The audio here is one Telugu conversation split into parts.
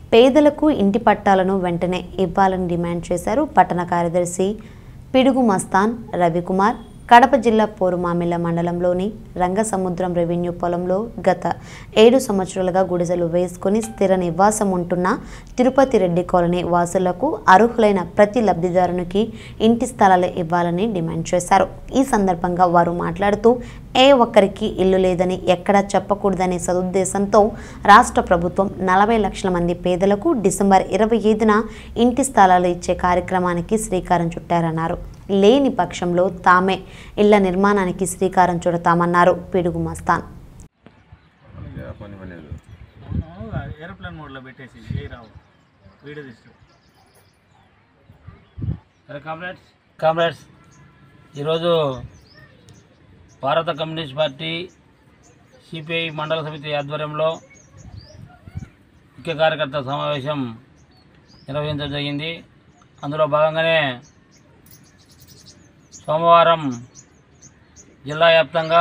పేదలకు ఇంటి పట్టాలను వెంటనే ఇవ్వాలని డిమాండ్ చేశారు పట్టణ కార్యదర్శి పిడుగు మస్తాన్ రవికుమార్ కడప జిల్లా పోరుమామిళ్ళ మండలంలోని రంగసముద్రం రెవెన్యూ పొలంలో గత ఏడు సంవత్సరాలుగా గుడిసెలు వేసుకుని స్థిర నివాసం ఉంటున్న తిరుపతి రెడ్డి కాలనీ వాసులకు అర్హులైన ప్రతి లబ్ధిదారునికి ఇంటి స్థలాలు ఇవ్వాలని డిమాండ్ చేశారు ఈ సందర్భంగా వారు మాట్లాడుతూ ఏ ఒక్కరికి ఇల్లు లేదని ఎక్కడా చెప్పకూడదనే సదుద్దేశంతో రాష్ట్ర ప్రభుత్వం నలభై లక్షల మంది పేదలకు డిసెంబర్ ఇరవై ఐదున ఇంటి స్థలాలు ఇచ్చే కార్యక్రమానికి శ్రీకారం చుట్టారన్నారు లేని పక్షంలో తామే ఇళ్ల నిర్మాణానికి శ్రీకారం చుడతామన్నారు పిడుగు మస్తాన్ పని పనిలేదు ఏరోప్లేన్ మోడ్లో పెట్టేసి ఏ రావు వీడియో తీసు సరే కామ్రేడ్స్ కామ్రేడ్స్ ఈరోజు భారత కమ్యూనిస్ట్ పార్టీ సిపిఐ మండల సమితి ఆధ్వర్యంలో ముఖ్య కార్యకర్త సమావేశం నిర్వహించడం జరిగింది అందులో భాగంగానే సోమవారం జిల్లా వ్యాప్తంగా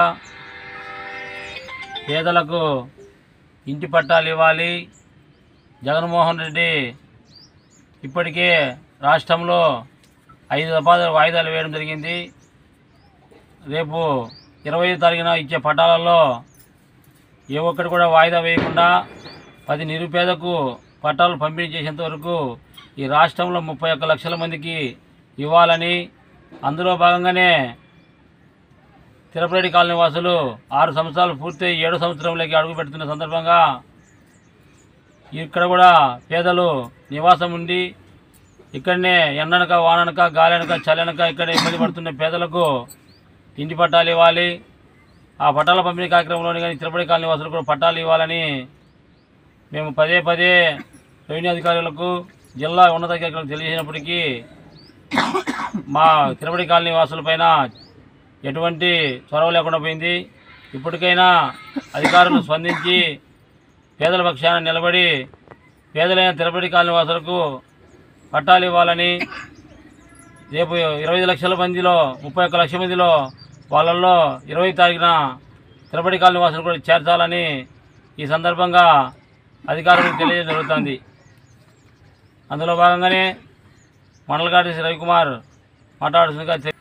పేదలకు ఇంటి పట్టాలు ఇవ్వాలి జగన్మోహన్ రెడ్డి ఇప్పటికే రాష్ట్రంలో ఐదు దఫాలు వాయిదాలు వేయడం జరిగింది రేపు ఇరవై తారీఖున ఇచ్చే పట్టాలలో ఏ ఒక్కటి కూడా వాయిదా వేయకుండా పది నిరుపేదకు పట్టాలు పంపిణీ చేసేంత వరకు ఈ రాష్ట్రంలో ముప్పై ఒక్క లక్షల మందికి ఇవ్వాలని అందులో భాగంగానే తిరుపతి కాలనీ వాసులు ఆరు సంవత్సరాలు పూర్తి ఏడు సంవత్సరంలోకి అడుగు పెడుతున్న సందర్భంగా ఇక్కడ కూడా పేదలు నివాసం ఉండి ఇక్కడనే ఎండనక వాననక గాలనక చలనక ఇక్కడ ఇబ్బంది పడుతున్న పేదలకు ఇంటి పట్టాలు ఇవ్వాలి ఆ పట్టాల పంపిణీ కార్యక్రమంలోని కానీ తిరుపతి కాలనీ వాసులు కూడా పట్టాలు ఇవ్వాలని మేము పదే పదే రెవెన్యూ అధికారులకు జిల్లా ఉన్నతాధికారులకు తెలియజేసినప్పటికీ మా తిరుపతి కాలనీ వాసులపైన ఎటువంటి చొరవ లేకుండా పోయింది ఇప్పటికైనా అధికారులు స్పందించి పేదల పక్షాన నిలబడి పేదలైన తిరుపతి కాలనీ వాసులకు పట్టాలు ఇవ్వాలని రేపు ఇరవై ఐదు లక్షల మందిలో ముప్పై ఒక్క లక్షల మందిలో వాళ్ళల్లో ఇరవై తారీఖున తిరుపతి కాలనీ వాసులు కూడా చేర్చాలని ఈ సందర్భంగా అధికారులకు తెలియజేయడం జరుగుతుంది అందులో భాగంగానే మండల కార్యదర్శి రవికుమార్ మాట్లాడుతుందిగా తె-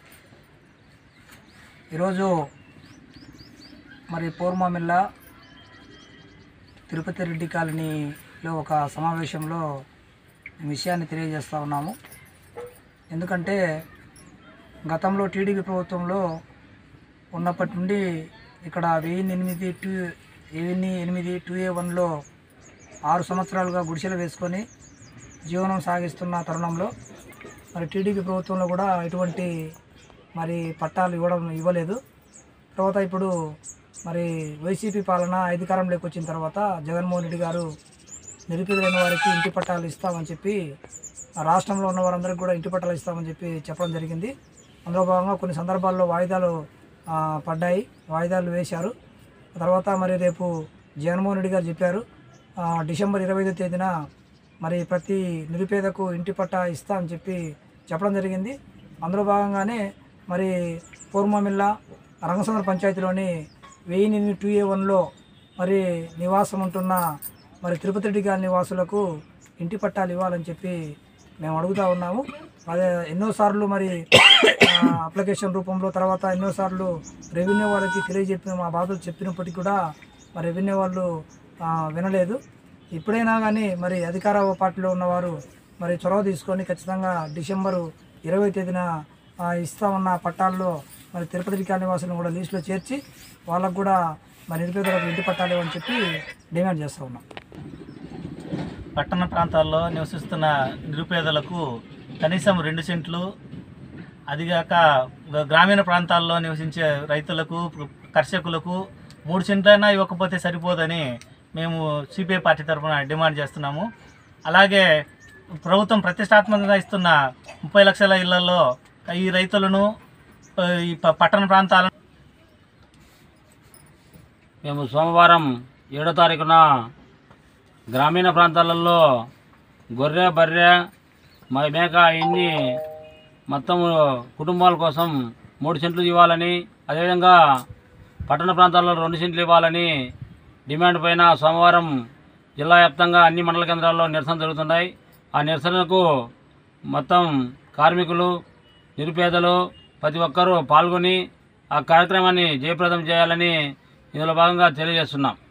ఈరోజు మరి పూర్వమిల్ల తిరుపతి రెడ్డి కాలనీలో ఒక సమావేశంలో ఈ విషయాన్ని తెలియజేస్తూ ఉన్నాము ఎందుకంటే గతంలో టీడీపీ ప్రభుత్వంలో ఉన్నప్పటి నుండి ఇక్కడ వెయ్యి ఎనిమిది టూ వెయ్యి ఎనిమిది టూ ఏ వన్లో ఆరు సంవత్సరాలుగా గుడిసెలు వేసుకొని జీవనం సాగిస్తున్న తరుణంలో మరి టీడీపీ ప్రభుత్వంలో కూడా ఎటువంటి మరి పట్టాలు ఇవ్వడం ఇవ్వలేదు తర్వాత ఇప్పుడు మరి వైసీపీ పాలన అధికారంలోకి వచ్చిన తర్వాత జగన్మోహన్ రెడ్డి గారు నిరుపేదలైన వారికి ఇంటి పట్టాలు ఇస్తామని చెప్పి ఆ రాష్ట్రంలో ఉన్న వారందరికీ కూడా ఇంటి పట్టాలు ఇస్తామని చెప్పి చెప్పడం జరిగింది అందులో భాగంగా కొన్ని సందర్భాల్లో వాయిదాలు ఆ, పడ్డాయి వాయిదాలు వేశారు ఆ తర్వాత మరి రేపు జగన్మోహన్ రెడ్డి గారు చెప్పారు ఆ, డిసెంబర్ ఇరవై ఐదో తేదీన మరి ప్రతి నిరుపేదకు ఇంటి పట్టా ఇస్తా అని చెప్పి చెప్పడం జరిగింది అందులో భాగంగానే మరి పూర్వమిల్ల రంగసముద్ర పంచాయతీలోని వెయ్యి ఎనిమిది టూ ఏ వన్లో మరి నివాసం ఉంటున్న మరి తిరుపతి రెడ్డి గారి నివాసులకు ఇంటి పట్టాలు ఇవ్వాలని చెప్పి మేము అడుగుతా ఉన్నాము అదే ఎన్నోసార్లు మరి ఆ, అప్లికేషన్ రూపంలో తర్వాత ఎన్నోసార్లు రెవెన్యూ వాళ్ళకి తెలియజెప్పిన మా బాధలు చెప్పినప్పటికీ కూడా మరి రెవెన్యూ వాళ్ళు ఆ, వినలేదు ఇప్పుడైనా కానీ మరి అధికార పార్టీలో ఉన్నవారు మరి చొరవ తీసుకొని ఖచ్చితంగా డిసెంబరు ఇరవై తేదీన ఆ, ఇస్తామన్న పట్టాల్లో మరి తిరుపతి కాలనీ వాసులను కూడా లిస్టులో చేర్చి వాళ్ళకు కూడా మరి నిరుపేదలకు ఇంటి పట్టాలు ఇవ్వని చెప్పి డిమాండ్ చేస్తూ ఉన్నాం పట్టణ ప్రాంతాల్లో నివసిస్తున్న నిరుపేదలకు కనీసం రెండు సెంట్లు అదిగాక గ- గ్రామీణ ప్రాంతాల్లో నివసించే రైతులకు కర్షకులకు మూడు సెంట్లైనా ఇవ్వకపోతే సరిపోదని మేము సిపిఐ పార్టీ తరఫున డిమాండ్ చేస్తున్నాము అలాగే ప్రభుత్వం ప్రతిష్టాత్మకంగా ఇస్తున్న ముప్పై లక్షల ఇళ్లలో ఈ రైతులను ఆ, ఈ ప- పట్టణ ప్రాంతాలను మేము సోమవారం ఏడో తారీఖున గ్రామీణ ప్రాంతాలలో గొర్రె బర్రె మ- మేక ఇన్ని మొత్తం కుటుంబాల కోసం మూడు సెంట్లు ఇవ్వాలని అదేవిధంగా పట్టణ ప్రాంతాల్లో రెండు సెంట్లు ఇవ్వాలని డిమాండ్ పైన సోమవారం జిల్లా వ్యాప్తంగా అన్ని మండల కేంద్రాల్లో నిరసన జరుగుతున్నాయి ఆ నిరసనకు మొత్తం కార్మికులు నిరుపేదలు ప్రతి ఒక్కరూ పాల్గొని ఆ కార్యక్రమాన్ని జయప్రదం చేయాలని ఇందులో భాగంగా తెలియజేస్తున్నాం